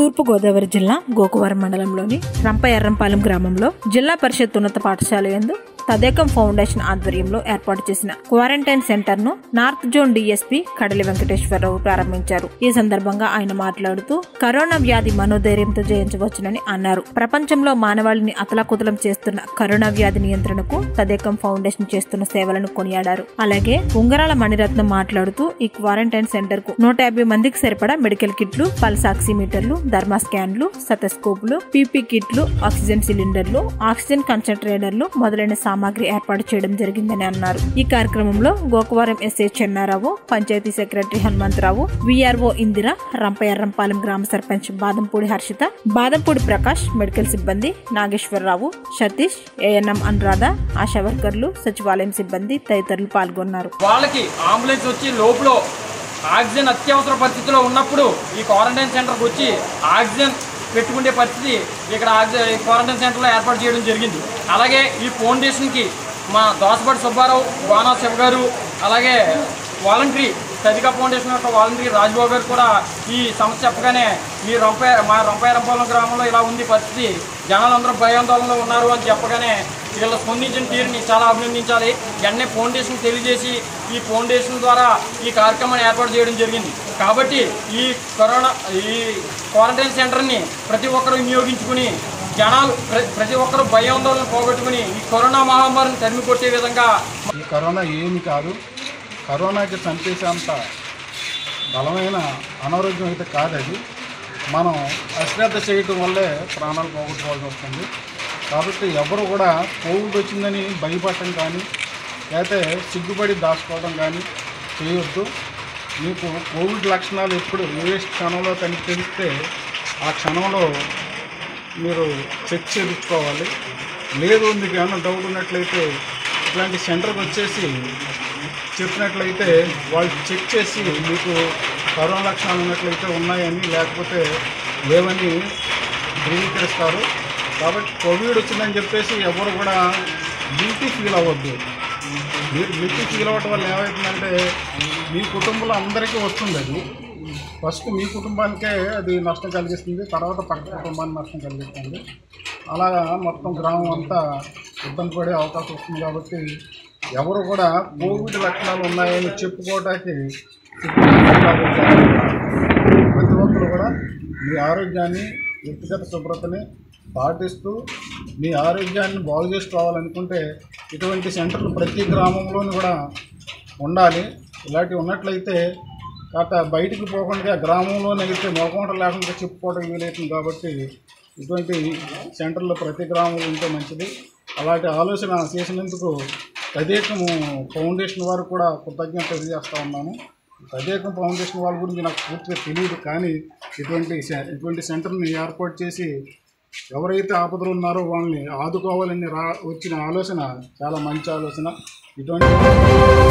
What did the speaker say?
తూర్పు గోదావరి జిల్లా గోకువరం మండలంలోని రంప ఎర్రంపాలెం గ్రామంలో జిల్లా పరిషత్ ఉన్నత పాఠశాల యందు తదేకం ఫౌండేషన్ ఆధ్వర్యంలో ఏర్పాటు చేసిన క్వారంటైన్ సెంటర్ ను north zone DSP Kadali Venkateswararao ప్రారంభించారు ఈ సందర్భంగా ఆయన మాట్లాడుతూ కరోనా వ్యాధి మనోధైర్యంతో జయించవచ్చునని అన్నారు ప్రపంచంలో మానవాళిని అతలాకుతలం చేస్తున్న కరోనా వ్యాధి నియంత్రణకు తదేకం ఫౌండేషన్ చేస్తున్న సేవలను కొనియాడారు అలాగే ఉంగరాల మణిరత్నం మాట్లాడుతూ ఈ క్వారంటైన్ సెంటర్ కు నూట యాభై మందికి సరిపడా మెడికల్ కిట్లు పల్స్ ఆక్సిమీటర్లు థర్మా స్కాన్లు సతస్కోప్లు పీపీ కిట్లు ఆక్సిజన్ సిలిండర్లు ఆక్సిజన్ కన్సన్ట్రేటర్లు మొదలైన సామాగ్రి ఏర్పాటు చేయడం జరిగిందని అన్నారు ఈ కార్యక్రమంలో Gokavaram SI Chennarao panchayati secretary Hanumantharao VRO Indira Rampayerrampalem గ్రామ సర్పంచ్ బాదంపూడి హర్షిత బాదంపూడి ప్రకాష్ మెడికల్ సిబ్బంది నాగేశ్వరరావు సతీష్ ఏఎన్ఎం అనురాధ ఆశా వర్కర్లు సచివాలయం సిబ్బంది తదితరులు పాల్గొన్నారు వాళ్ళకి అంబులెన్స్ వచ్చి లోపల ఆక్సిజన్ అత్యవసర పరిస్థితిలో ఉన్నప్పుడు ఈ క్వారంటైన్ సెంటర్కి వచ్చి ఆక్సిజన్ పెట్టుకునే పరిస్థితి ఇక్కడ ఆక్సి- ఈ క్వారంటైన్ సెంటర్లో ఏర్పాటు చేయడం జరిగింది అలాగే ఈ ఫౌండేషన్కి మా దోసపాటి సుబ్బారావు గోనా శివ గారు అలాగే వాలంటరీ సదికా ఫౌండేషన్ యొక్క వాలంటరీ రాజ్బాబు గారు కూడా ఈ సమస్య చెప్పగానే మీ రొంపే మా రొంపాయరంపాలెం గ్రామంలో ఇలా ఉంది పరిస్థితి జనాలందరూ భయాందోళనలో ఉన్నారు అని చెప్పగానే వీళ్ళు స్పందించిన తీరుని చాలా అభినందించాలి వెంటనే ఫౌండేషన్ తెలియజేసి ఈ ఫౌండేషన్ ద్వారా ఈ కార్యక్రమాన్ని ఏర్పాటు చేయడం జరిగింది కాబట్టి ఈ కరోనా ఈ క్వారంటైన్ సెంటర్ని ప్రతి ఒక్కరూ వినియోగించుకుని జనాలు ప్ర- ప్రతి ఒక్కరూ భయాందోళన పోగొట్టుకుని ఈ కరోనా మహమ్మారిని తరిమి కొట్టే విధంగా ఈ కరోనా ఏమి కాదు కరోనాకి చంపేసేంత బలమైన అనారోగ్యం అయితే కాదు అది మనం అశ్రద్ధ చేయటం వల్లే ప్రాణాలు పోగొట్టుకోవాల్సి వస్తుంది కాబట్టి ఎవరు కూడా కోవిడ్ వచ్చిందని భయపడటం కానీ లేకపోతే సిగ్గుపడి దాచుకోవడం కానీ చేయొద్దు మీకు కోవిడ్ లక్షణాలు ఎప్పుడు ఏ క్షణంలో కని తెలిస్తే ఆ క్షణంలో మీరు చెక్ చేయించుకోవాలి లేదు మీకు ఏమైనా డౌట్ ఉన్నట్లయితే ఇట్లాంటి సెంటర్కి వచ్చేసి చెప్పినట్లయితే వాళ్ళు చెక్ చేసి మీకు కరోనా లక్షణాలు ఉన్నట్లయితే ఉన్నాయని లేకపోతే లేవని ధృవీకరిస్తారు కాబట్టి కోవిడ్ వచ్చిందని చెప్పేసి ఎవరు కూడా గిల్టీ ఫీల్ అవ్వద్దు మీరు గిల్టీ ఫీల్ అవ్వటం వల్ల ఏమవుతుందంటే మీ కుటుంబంలో అందరికీ వస్తుంది అది ఫస్ట్ మీ కుటుంబానికే అది నష్టం కలిగిస్తుంది తర్వాత పక్క కుటుంబానికి నష్టం కలిగిస్తుంది అలాగా మొత్తం గ్రామం అంతా ఇబ్బంది పడే అవకాశం వస్తుంది కాబట్టి ఎవరు కూడా కోవిడ్ లక్షణాలు ఉన్నాయని చెప్పుకోవటానికి ప్రతి ఒక్కరు కూడా మీ ఆరోగ్యాన్ని వ్యక్తిగత శుభ్రతని పాటిస్తూ మీ ఆరోగ్యాన్ని బాగు చేసుకోవాలనుకుంటే ఇటువంటి సెంటర్లు ప్రతి గ్రామంలోనూ కూడా ఉండాలి ఇలాంటివి ఉన్నట్లయితే కాక బయటికి పోకుండా గ్రామంలోనే అయితే మొగమాట లేకుండా చెప్పుకోవడం వీలవుతుంది కాబట్టి ఇటువంటి సెంటర్లు ప్రతి గ్రామంలో ఉంటే మంచిది అలాంటి ఆలోచన చేసినందుకు తదేకము ఫౌండేషన్ వారు కూడా కృతజ్ఞత తెలియజేస్తా ఉన్నాను తదేకం ఫౌండేషన్ వాళ్ళ గురించి నాకు పూర్తిగా తెలియదు కానీ ఇటువంటి సె- ఇటువంటి సెంటర్ని ఏర్పాటు చేసి ఎవరైతే ఆపదలు ఉన్నారో వాళ్ళని ఆదుకోవాలని రా వచ్చిన ఆలోచన చాలా మంచి ఆలోచన ఇటువంటి